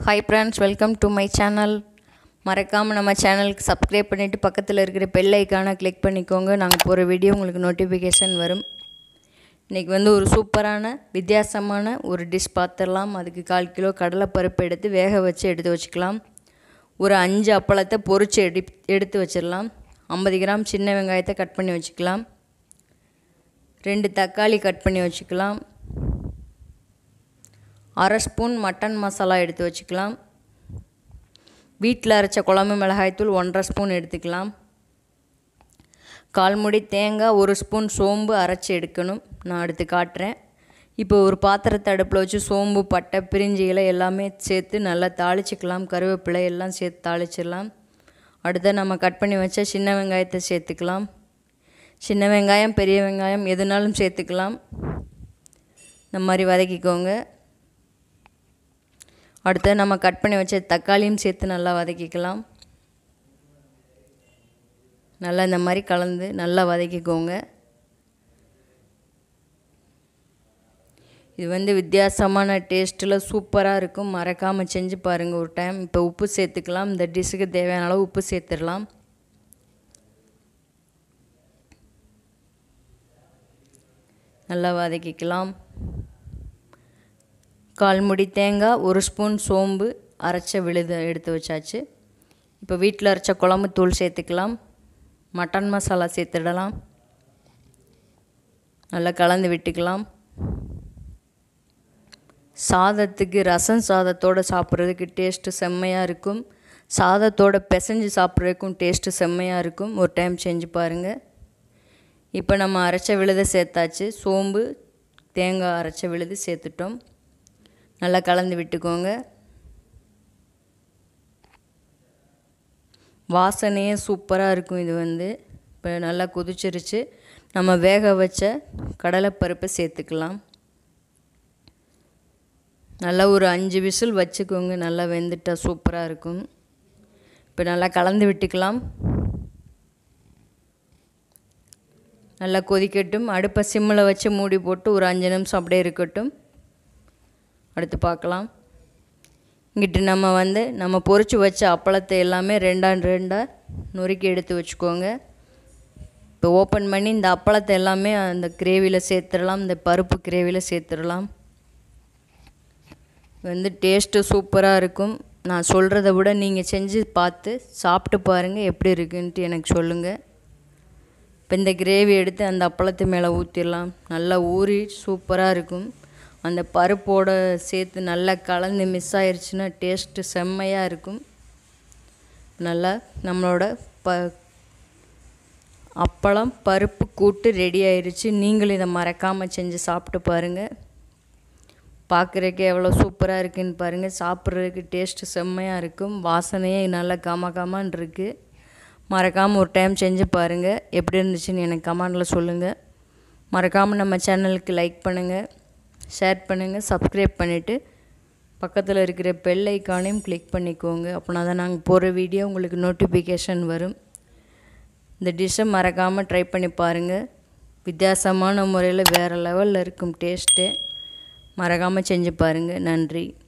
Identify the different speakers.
Speaker 1: hi friends welcome to my channel மறக்காமல் நம்ம சேனலுக்கு சப்ஸ்கிரைப் பண்ணிவிட்டு பக்கத்தில் இருக்கிற பெல் ஐக்கானை கிளிக் பண்ணிக்கோங்க நாங்கள் போகிற வீடியோ உங்களுக்கு நோட்டிஃபிகேஷன் வரும் இன்றைக்கி வந்து ஒரு சூப்பரான வித்தியாசமான ஒரு டிஷ் பார்த்துடலாம் அதுக்கு கால் கிலோ கடலைப்பருப்பு எடுத்து வேக வச்சு எடுத்து வச்சுக்கலாம் ஒரு அஞ்சு அப்பளத்தை பொரித்து எடி எடுத்து வச்சிடலாம் ஐம்பது கிராம் சின்ன வெங்காயத்தை கட் பண்ணி வச்சுக்கலாம் ரெண்டு தக்காளி கட் பண்ணி வச்சுக்கலாம் அரை ஸ்பூன் மட்டன் மசாலா எடுத்து வச்சுக்கலாம் வீட்டில் அரைச்ச குழம்பு மிளகாய்த்தூள் ஒன்றரை ஸ்பூன் எடுத்துக்கலாம் கால் முடி தேங்காய் ஒரு ஸ்பூன் சோம்பு அரைச்சி எடுக்கணும் நான் அடுத்து காட்டுறேன் இப்போ ஒரு பாத்திரத்தை அடுப்பில் வச்சு சோம்பு பட்டை பிரிஞ்சி இலை எல்லாமே சேர்த்து நல்லா தாளிச்சிக்கலாம் கருவேப்பிலை எல்லாம் சேர்த்து தாளிச்சிடலாம் அடுத்து நம்ம கட் பண்ணி வச்ச சின்ன வெங்காயத்தை சேர்த்துக்கலாம் சின்ன வெங்காயம் பெரிய வெங்காயம் எதுனாலும் சேர்த்துக்கலாம் இந்த மாதிரி வதக்கிக்கோங்க அடுத்து நம்ம கட் பண்ணி வச்ச தக்காளியும் சேர்த்து நல்லா வதக்கிக்கலாம் நல்லா இந்த மாதிரி கலந்து நல்லா வதக்கிக்கோங்க இது வந்து வித்தியாசமான டேஸ்ட்டில் சூப்பராக இருக்கும் மறக்காமல் செஞ்சு பாருங்கள் ஒரு டைம் இப்போ உப்பு சேர்த்துக்கலாம் இந்த டிஷ்ஷுக்கு தேவையான அளவு உப்பு சேர்த்துடலாம் நல்லா வதக்கிக்கலாம் கால் முடி தேங்காய் ஒரு ஸ்பூன் சோம்பு அரைச்ச விழுது எடுத்து வச்சாச்சு இப்போ வீட்டில் அரைச்ச குழம்பு தூள் சேர்த்துக்கலாம் மட்டன் மசாலா சேர்த்துடலாம் நல்லா கலந்து விட்டுக்கலாம் சாதத்துக்கு ரசம் சாதத்தோடு சாப்பிட்றதுக்கு டேஸ்ட்டு செம்மையாக இருக்கும் சாதத்தோட பிசைஞ்சு சாப்பிட்றதுக்கும் டேஸ்ட்டு செம்மையாக இருக்கும் ஒரு டைம் செஞ்சு பாருங்கள் இப்போ நம்ம அரைச்ச விழுதை சேர்த்தாச்சு சோம்பு தேங்காய் அரைச்ச விழுது சேர்த்துட்டோம் நல்லா கலந்து விட்டுக்கோங்க வாசனையே சூப்பராக இருக்கும் இது வந்து இப்போ நல்லா கொதிச்சிருச்சு நம்ம வேக வச்ச கடலைப்பருப்பை சேர்த்துக்கலாம் நல்லா ஒரு அஞ்சு விசில் வச்சுக்கோங்க நல்லா வெந்துட்டால் சூப்பராக இருக்கும் இப்போ நல்லா கலந்து விட்டுக்கலாம் நல்லா கொதிக்கட்டும் அடுப்பை சிம்மில் வச்சு மூடி போட்டு ஒரு அஞ்சு நிமிஷம் அப்படியே இருக்கட்டும் அடுத்து பார்க்கலாம் இங்கிட்டு நம்ம வந்து நம்ம பொறிச்சு வச்ச அப்பளத்தை எல்லாமே ரெண்டாண்டு ரெண்டாக நொறுக்கி எடுத்து வச்சுக்கோங்க இப்போ ஓப்பன் பண்ணி இந்த அப்பளத்தை எல்லாமே அந்த கிரேவியில் சேர்த்துடலாம் இந்த பருப்பு கிரேவியில் சேர்த்துடலாம் வந்து டேஸ்ட்டு சூப்பராக இருக்கும் நான் சொல்கிறத விட நீங்கள் செஞ்சு பார்த்து சாப்பிட்டு பாருங்கள் எப்படி இருக்குன்ட்டு எனக்கு சொல்லுங்கள் இப்போ இந்த கிரேவி எடுத்து அந்த அப்பளத்து மேலே ஊற்றிடலாம் நல்லா ஊறி சூப்பராக இருக்கும் அந்த பருப்போட சேர்த்து நல்லா கலந்து மிஸ் ஆயிடுச்சுன்னா டேஸ்ட்டு செம்மையாக இருக்கும் நல்லா நம்மளோட ப அப்பளம் பருப்பு கூட்டு ரெடி ஆயிடுச்சு நீங்களும் இதை மறக்காமல் செஞ்சு சாப்பிட்டு பாருங்கள் பார்க்குறதுக்கு எவ்வளோ சூப்பராக இருக்குன்னு பாருங்கள் சாப்பிட்றதுக்கு டேஸ்ட்டு செம்மையாக இருக்கும் வாசனையே நல்லா கம கமான் இருக்குது மறக்காமல் ஒரு டைம் செஞ்சு பாருங்கள் எப்படி இருந்துச்சுன்னு எனக்கு கமெண்டில் சொல்லுங்கள் மறக்காமல் நம்ம சேனலுக்கு லைக் பண்ணுங்கள் ஷேர் பண்ணுங்கள் சப்ஸ்கிரைப் பண்ணிவிட்டு பக்கத்தில் இருக்கிற பெல் ஐக்கானையும் கிளிக் பண்ணிக்கோங்க அப்படின்னா தான் நாங்கள் போகிற வீடியோ உங்களுக்கு நோட்டிஃபிகேஷன் வரும் இந்த டிஷ்ஷை மறக்காமல் ட்ரை பண்ணி பாருங்கள் வித்தியாசமான முறையில் வேறு லெவலில் இருக்கும் டேஸ்ட்டு மறக்காமல் செஞ்சு பாருங்கள் நன்றி